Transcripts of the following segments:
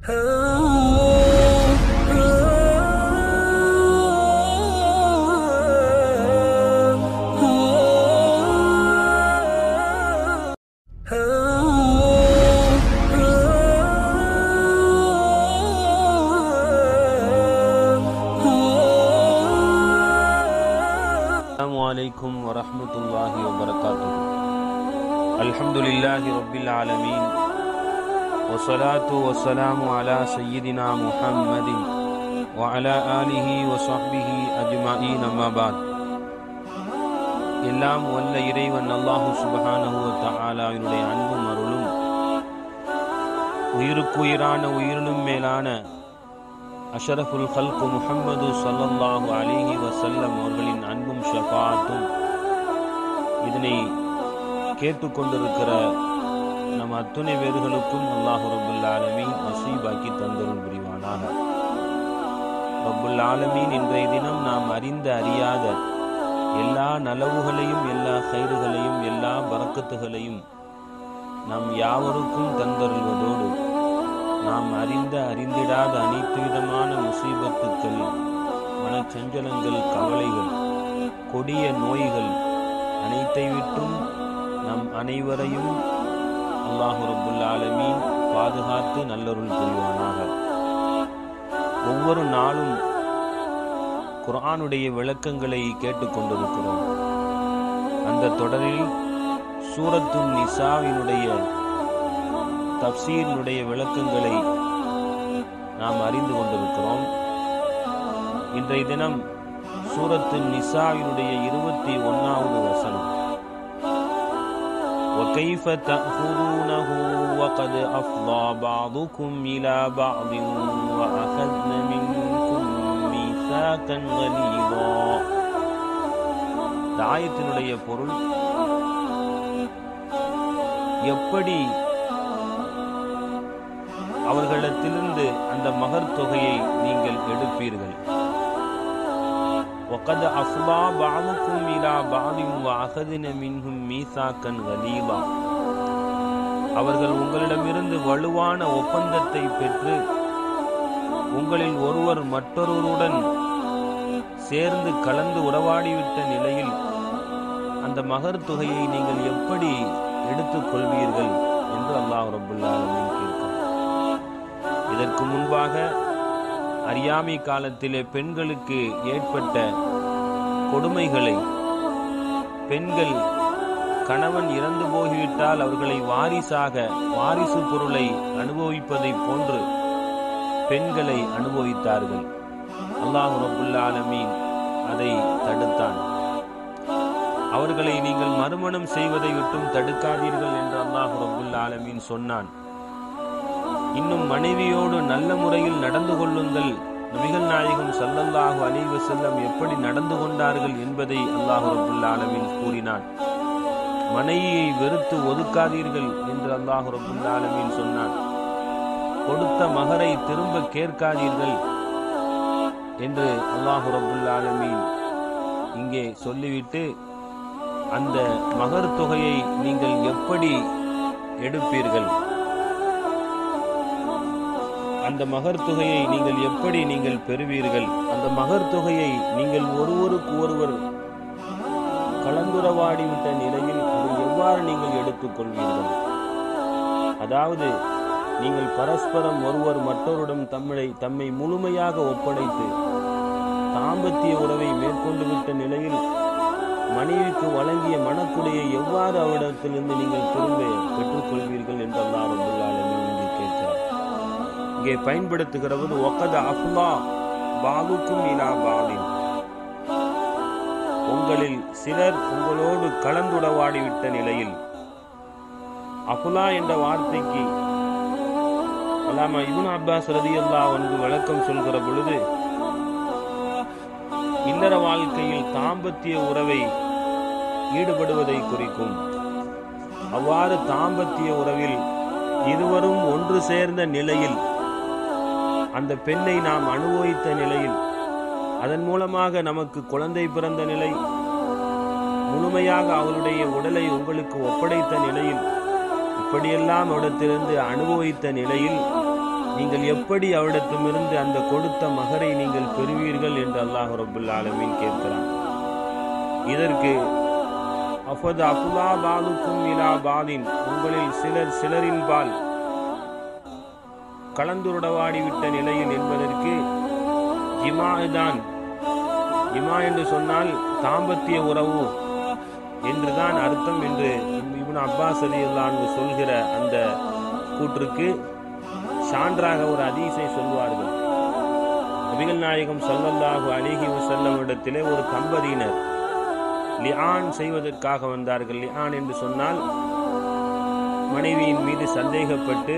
السلام عليكم ورحمة الله وبركاته الحمد لله رب العالمين والصلاة والسلام على سيدنا محمد وعلى آله وصحبه أجمعين ما بعد எல்லாம் வல்ல இறைவன் அல்லாஹு சுபஹானஹு வ தஆலாவினுடைய அன்பும் அருளும் உயிருக்குயிரான உயிரினும் மேலான அஷரஃபுல் ஹல்கு முஹம்மது ஸல்லல்லாஹு அலைஹி வஸல்லம் அவர்களின் அன்பும் ஷஃபாத்தும் இதனை கேட்டுக்கொண்டிருக்கிற நம் அத்துணை பேர்களுக்கும் அல்லாஹு ரபுல் ஆலமீன் நசீபாக்கி தந்தருள் புரிவானாக ரப்புல் ஆலமீன் இன்றைய தினம் நாம் அறிந்த அறியாத எல்லா நலவுகளையும் எல்லா கயிறுகளையும் எல்லா பறக்கத்துகளையும் நாம் யாவருக்கும் தந்தருள்வதோடு நாம் அறிந்த அறிந்திடாத அனைத்து விதமான முசீபத்துக்கள் மனச்சஞ்சலங்கள் கவலைகள் கொடிய நோய்கள் அனைத்தை விட்டும் நம் அனைவரையும் அல்லாஹு ரபுல் ஆலமீன் பாதுகாத்து நல்லருள் புரிவானாக ஒவ்வொரு நாளும் குர்ஆனுடைய விளக்கங்களை கேட்டுக்கொண்டிருக்கிறோம் அந்த தொடரில் சூரத்துன் நிசாவினுடைய தப்சீரினுடைய விளக்கங்களை நாம் அறிந்து கொண்டிருக்கிறோம் இன்றைய தினம் சூரத்து நிசாவினுடைய இருபத்தி ஒன்னாவது வசனம் وكيف تأخذونه وقد أفضى بعضكم إلى بعض وأخذن منكم ميثاقا غليظا இந்த ஆயத்தினுடைய பொருள் எப்படி அவர்களிடத்திலிருந்து அந்த மகர் தொகையை நீங்கள் எடுப்பீர்கள் وقد أفضى بعضكم إلى بعض وأخذن منهم ميثاقا غليظا அவர்கள் உங்களிடமிருந்து வலுவான ஒப்பந்தத்தை பெற்று உங்களில் ஒருவர் மற்றொருவருடன் சேர்ந்து கலந்து உறவாடிவிட்ட நிலையில் அந்த மகர் தொகையை நீங்கள் எப்படி எடுத்துக் கொள்வீர்கள் என்று அல்லாஹ் ரபுல்லாலமின் கேட்கிறார் இதற்கு முன்பாக அறியாமை காலத்திலே பெண்களுக்கு ஏற்பட்ட கொடுமைகளை பெண்கள் கணவன் இறந்து போய்விட்டால் அவர்களை வாரிசாக வாரிசு பொருளை அனுபவிப்பதைப் போன்று பெண்களை அனுபவித்தார்கள் அல்லாஹ் ரபுல்லாலமீன் அதை தடுத்தான் அவர்களை நீங்கள் மறுமணம் செய்வதை விட்டும் தடுக்காதீர்கள் என்று அல்லாஹ் ரபுல் ஆலமீன் சொன்னான் இன்னும் மனைவியோடு நல்ல முறையில் நடந்து கொள்ளுங்கள் நபிகள் நாயகம் சல்லல்லாஹு அலைஹி செல்லம் எப்படி நடந்து கொண்டார்கள் என்பதை அல்லாஹ் ரபுல் ஆலமீன் கூறினான் மனைவியை வெறுத்து ஒதுக்காதீர்கள் என்று அல்லாஹ் ரபுல் ஆலமீன் சொன்னான் கொடுத்த மகரை திரும்ப கேட்காதீர்கள் என்று அல்லாஹு ரபுல் ஆலமீன் இங்கே சொல்லிவிட்டு அந்த மகர் தொகையை நீங்கள் எப்படி எடுப்பீர்கள் அந்த மகர் தொகையை நீங்கள் எப்படி நீங்கள் பெறுவீர்கள் அந்த மகர் தொகையை நீங்கள் ஒருவருக்கு ஒருவர் கலந்துரவாடிவிட்ட நிலையில் அதை எவ்வாறு நீங்கள் எடுத்துக்கொள்வீர்கள் அதாவது நீங்கள் பரஸ்பரம் ஒருவர் மற்றவரிடம் தம்மை தம்மை முழுமையாக ஒப்படைத்து தாம்பத்திய உறவை மேற்கொண்டு விட்ட நிலையில் மனைவிக்கு வழங்கிய மனக்குடையை எவ்வாறு அவரிடத்திலிருந்து நீங்கள் திரும்ப பெற்றுக்கொள்வீர்கள் என்று அல்லா ரபுல்லாலுமே இங்கே கேட்கிறார் இங்கே பயன்படுத்துகிறது ஒக்கத அஃப்லா பாகுக்கும் இலா பாலின் உங்களில் சிலர் உங்களோடு கலந்துடவாடிவிட்ட நிலையில் அஃபுலா என்ற வார்த்தைக்கு அல்லாமா இபுன் அப்பாஸ் ரதி அல்லா ஒன்று விளக்கம் சொல்கிற பொழுது இல்லற வாழ்க்கையில் தாம்பத்திய உறவை ஈடுபடுவதை குறிக்கும் அவ்வாறு தாம்பத்திய உறவில் இருவரும் ஒன்று சேர்ந்த நிலையில் அந்த பெண்ணை நாம் அனுபவித்த நிலையில் அதன் மூலமாக நமக்கு குழந்தை பிறந்த நிலை முழுமையாக அவளுடைய உடலை உங்களுக்கு ஒப்படைத்த நிலையில் இப்படியெல்லாம் அவரிடத்திலிருந்து அனுபவித்த நிலையில் நீங்கள் எப்படி அவரிடத்திலிருந்து அந்த கொடுத்த மகரை நீங்கள் பெறுவீர்கள் என்று அல்லாஹ் ரபுல் ஆலமீன் கேட்கிறான் இதற்கு அஃபது அஃபுலா பாலுக்கும் இலா பாலின் உங்களில் சிலர் சிலரின் பால் கலந்துருடவாடிவிட்ட நிலையில் என்பதற்கு ஜிமா தான் ஜிமா என்று சொன்னால் தாம்பத்திய உறவு என்றுதான் அர்த்தம் என்று இப்னு அப்பாஸ் அலியுல்லான்னு சொல்கிற அந்த கூற்றுக்கு சான்றாக ஒரு அதீசை சொல்வார்கள் நபிகள் நாயகம் ஸல்லல்லாஹு அலிஹி வஸல்லம் இடத்திலே ஒரு தம்பதியினர் லிஆன் செய்வதற்காக வந்தார்கள் லிஆன் என்று சொன்னால் மனைவியின் மீது சந்தேகப்பட்டு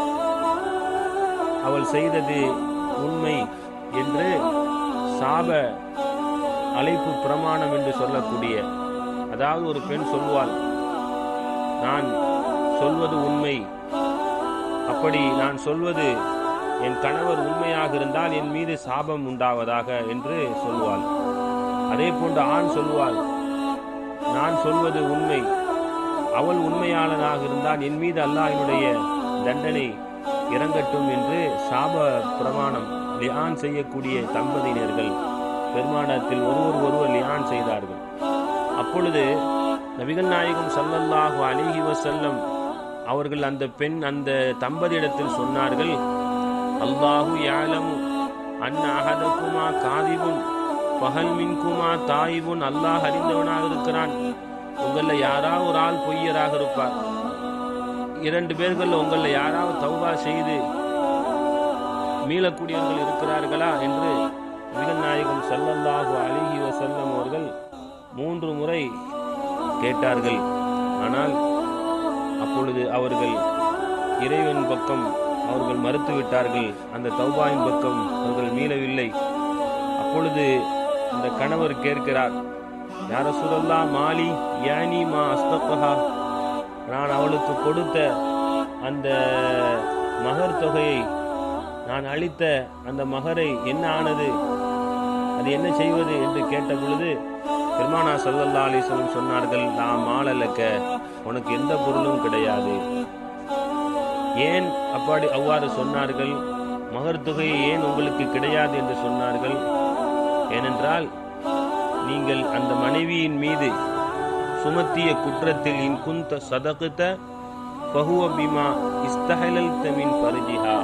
அவள் செய்தது உண்மை என்று சாப அழைப்பு பிரமாணம் என்று சொல்லக்கூடிய அதாவது ஒரு பெண் சொல்வாள் நான் சொல்வது உண்மை அப்படி நான் சொல்வது என் கணவர் உண்மையாக இருந்தால் என் மீது சாபம் உண்டாவதாக என்று சொல்வாள் அதே போன்று ஆண் சொல்வாள் நான் சொல்வது உண்மை அவள் உண்மையாளனாக இருந்தால் என் மீது அல்லாஹினுடைய தண்டனை இறங்கட்டும் என்று சாப பிரமாணம் லியான் செய்யக்கூடிய தம்பதியினர்கள் பெருமானத்தில் ஒருவர் ஒருவர் லியான் செய்தார்கள் அப்பொழுது நபிகள் நாயகம் ஸல்லல்லாஹு அலைஹி வஸல்லம் அவர்கள் அந்த பெண் அந்த தம்பதியிடத்தில் சொன்னார்கள் அல்லாஹு யாலமு அன்ன அஹதகுமா காதிபுன் பகல் மின்குமா தாயிபுன் அல்லாஹ் அறிந்தவனாக இருக்கிறான் உங்களில் யாராவது ஒரு ஆள் பொய்யராக இருப்பார் இரண்டு பேர்கள் உங்களில் யாராவது தௌபா செய்து மீளக்கூடியவர்கள் இருக்கிறார்களா என்று நபிகள் நாயகம் ஸல்லல்லாஹு அலைஹி வஸல்லம் அவர்கள் மூன்று முறை கேட்டார்கள் ஆனால் அப்பொழுது அவர்கள் இறைவன் பக்கம் அவர்கள் மறுத்துவிட்டார்கள் அந்த தௌபாயின் பக்கம் அவர்கள் மீளவில்லை அப்பொழுது அந்த கணவர் கேட்கிறார் யார சுரல்லா மாலி யானி மா அஸ்தகா நான் அவளுக்கு கொடுத்த அந்த மகர் தொகையை நான் அளித்த அந்த மகரை என்ன ஆனது அது என்ன செய்வது என்று கேட்ட பொழுது பெருமானா சல்லல்லா அலிஸ்வலம் சொன்னார்கள் நான் மாலலக்க உனக்கு எந்த பொருளும் கிடையாது ஏன் அப்படி அவ்வாறு சொன்னார்கள் மகர் தொகையை ஏன் உங்களுக்கு கிடையாது என்று சொன்னார்கள் ஏனென்றால் நீங்கள் அந்த மனைவியின் மீது சுமத்திய குற்றத்தில் இன் குந்த சதகுத்த பகுவ பிமா இஸ்தஹலல் தமின் பரிஜிஹா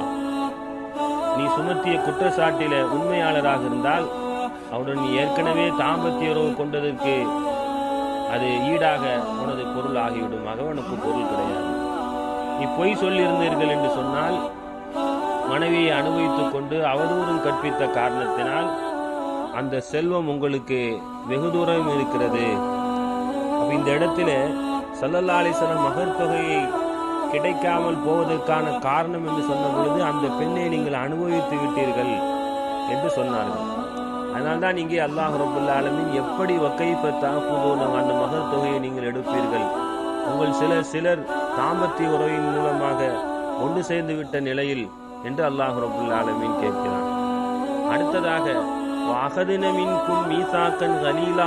நீ சுமத்திய குற்றச்சாட்டில உண்மையாளராக இருந்தால் அவருடன் நீ ஏற்கனவே தாம்பத்திய உறவு கொண்டதற்கு அது ஈடாக உனது பொருள் ஆகிவிடும் ஆக உனக்கு பொருள் கிடையாது நீ பொய் சொல்லியிருந்தீர்கள் என்று சொன்னால் மனைவியை அனுபவித்துக் கொண்டு அவதூறும் கற்பித்த காரணத்தினால் அந்த செல்வம் உங்களுக்கு வெகு தூரம் இருக்கிறது அப்ப இந்த இடத்துல சல்லல்லா அலிஸ்லாம் மகர் தொகையை கிடைக்காமல் போவதற்கான காரணம் என்று சொன்ன பொழுது அந்த பெண்ணை நீங்கள் அனுபவித்து விட்டீர்கள் என்று சொன்னார்கள் அதனால்தான் இங்கே அல்லாஹ் ரபுல்லா ஆலமின் எப்படி வக்கைப்பத்தாக்குதோ அந்த மகர் தொகையை நீங்கள் எடுப்பீர்கள் உங்கள் சிலர் சிலர் தாம்பத்திய உறவின் மூலமாக ஒன்று சேர்ந்து விட்ட நிலையில் என்று அல்லாஹ் ரபுல்லா ஆலமின் கேட்கிறான் அடுத்ததாக அகதின மின்கும் மீசாக்கன் கலீலா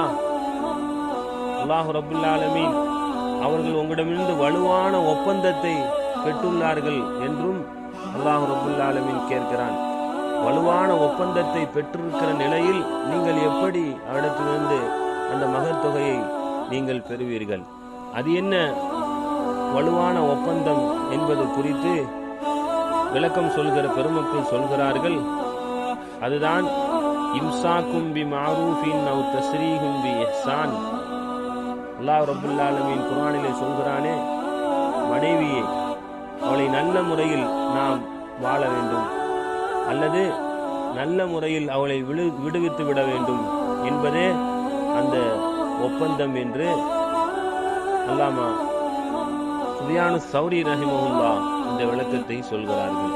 அல்லாஹ் ரபுல்லா ஆலமீன் அவர்கள் உங்களிடமிருந்து வலுவான ஒப்பந்தத்தை பெற்றுள்ளார்கள் என்றும் அல்லாஹ் ரபுல்லா ஆலமீன் கேட்கிறான் வலுவான ஒப்பந்தத்தை பெற்றிருக்கிற நிலையில் நீங்கள் எப்படி அவரிடத்திலிருந்து அந்த மகர் தொகையை நீங்கள் பெறுவீர்கள் அது என்ன வலுவான ஒப்பந்தம் என்பது குறித்து விளக்கம் சொல்கிற பெருமக்கள் சொல்கிறார்கள் அதுதான் இம்சாக்கும் பி மாரூஃபின் நவ் தஸ்ரீஹும் பி இஹ்சான் அல்லாஹ் ரபுல்லாலமின் குரானிலே சொல்கிறானே மனைவியை அவளை நல்ல முறையில் நாம் வாழ வேண்டும் அல்லது நல்ல முறையில் அவளை விடு விடுவித்து விட வேண்டும் என்பதே அந்த ஒப்பந்தம் என்று அல்லாமா சுதியானு சௌரி ரஹிமஹுல்லா இந்த விளக்கத்தை சொல்கிறார்கள்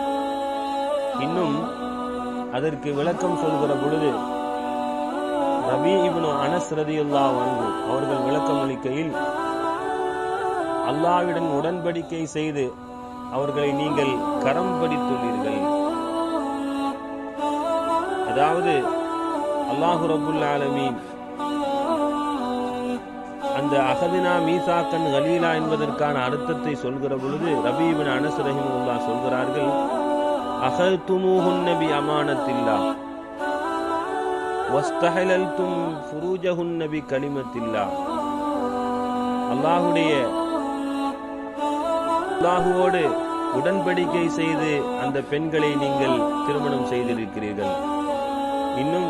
இன்னும் அதற்கு விளக்கம் சொல்கிற பொழுது ரபி இப்னு அனஸ் ரதியுல்லா வந்து அவர்கள் விளக்கம் அளிக்கையில் அல்லாவிடன் உடன்படிக்கை செய்து அவர்களை நீங்கள் கரம் படித்துள்ளீர்கள் அதாவது அல்லாஹு ரபுல் ஆலமீன் அந்த அகதினா மீசாக்கன் கலீலா என்பதற்கான அர்த்தத்தை சொல்கிற பொழுது ரபீபின் அனஸ் ரஹிமுல்லா சொல்கிறார்கள் அகல்துமூஹுன்ன பி அமானத்தில்லா வஸ்தஹலல்தும் ஃபுரூஜஹுன்ன பி கலிமத்தில்லா அல்லாஹுடைய அல்லாஹுவோடு உடன்படிக்கை செய்து அந்த பெண்களை நீங்கள் திருமணம் செய்திருக்கிறீர்கள் இன்னும்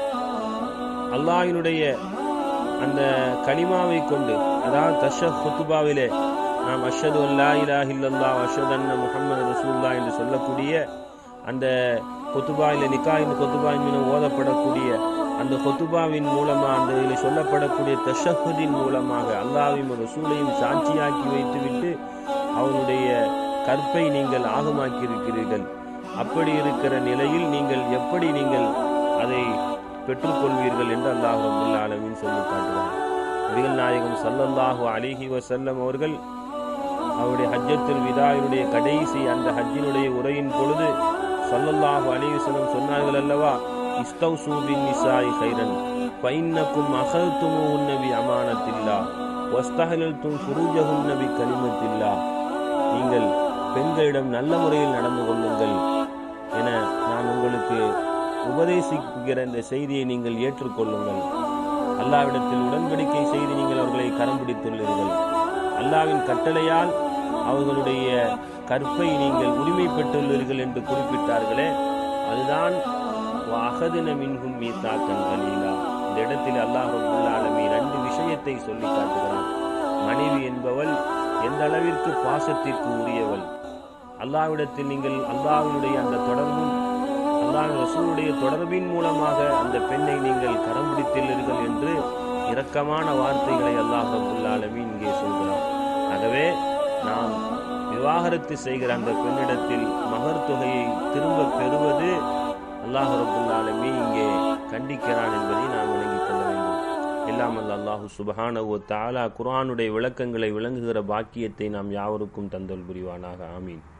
அல்லாஹினுடைய அந்த கலிமாவை கொண்டு அதாவது தஷ ஹுத்துபாவிலே நாம் அஷது அல்லா இலா இல்லல்லா அஷது அன்ன முகமது ரசூல்லா என்று சொல்லக்கூடிய அந்த கொத்துபாயில் நிக்காயின் கொத்துபாயின் மூலம் ஓதப்படக்கூடிய அந்த கொத்துபாவின் மூலமாக அந்த இதில் சொல்லப்படக்கூடிய தஷஹுதின் மூலமாக அல்லாவையும் ரசூலையும் சாட்சியாக்கி வைத்துவிட்டு அவனுடைய கற்பை நீங்கள் ஆகமாக்கி இருக்கிறீர்கள் அப்படி இருக்கிற நிலையில் நீங்கள் எப்படி நீங்கள் அதை பெற்றுக்கொள்வீர்கள் என்று அல்லாஹ் ரபுல் ஆலமின் சொல்லி காட்டுகிறார் நபிகள் நாயகம் சல்லல்லாஹு அலிஹி வசல்லம் அவர்கள் அவருடைய ஹஜ்ஜத்துல் விதாயினுடைய கடைசி அந்த ஹஜ்ஜினுடைய உரையின் பொழுது சல்லல்லாஹு அலிஹி வஸல்லம் சொன்னார்கள் அல்லவா இஸ்தௌசூ பின் நிசாய் ஹைரன் ஃபைன்னக்கும் அகல்துமுஹுன்ன பி அமானத்தில்லா வஸ்தஹலல்தும் ஃபுரூஜஹுன்ன பி கலிமத்தில்லா நீங்கள் பெண்களிடம் நல்ல முறையில் நடந்து கொள்ளுங்கள் என நான் உங்களுக்கு உபதேசிக்கிற இந்த செய்தியை நீங்கள் ஏற்றுக்கொள்ளுங்கள் அல்லாவிடத்தில் உடன்படிக்கை செய்து நீங்கள் அவர்களை கரம் பிடித்துள்ளீர்கள் அல்லாவின் கட்டளையால் அவர்களுடைய கற்பை நீங்கள் உரிமை பெற்றுள்ளீர்கள் என்று குறிப்பிட்டார்களே அதுதான் அகதின மின்கும் மீத்தாக்கன் கலீலா இந்த இடத்தில் அல்லாஹ் ரபுல் ஆலமி ரெண்டு விஷயத்தை சொல்லி காட்டுகிறான் மனைவி என்பவள் எந்த அளவிற்கு பாசத்திற்கு உரியவள் அல்லாவிடத்தில் நீங்கள் அல்லாவினுடைய அந்த தொடர்பும் அல்லாஹ் ரசூலுடைய தொடர்பின் மூலமாக அந்த பெண்ணை நீங்கள் கரம் பிடித்துள்ளீர்கள் என்று இரக்கமான வார்த்தைகளை அல்லாஹ் ரபுல்லாலமி இங்கே சொல்கிறார் ஆகவே நாம் விவாகரத்து செய்கிற அந்த பெண்ணிடத்தில் மகர் தொகையை திரும்ப பெறுவது அல்லாஹ் ரபுல்லாலமி இங்கே கண்டிக்கிறான் என்பதை நாம் விளங்கிக் கொள்ள வேண்டும் எல்லாம் அல்ல அல்லாஹு சுபஹானவோ தாலா குரானுடைய விளக்கங்களை விளங்குகிற பாக்கியத்தை நாம் யாவருக்கும் தந்தல் புரிவானாக ஆமீன்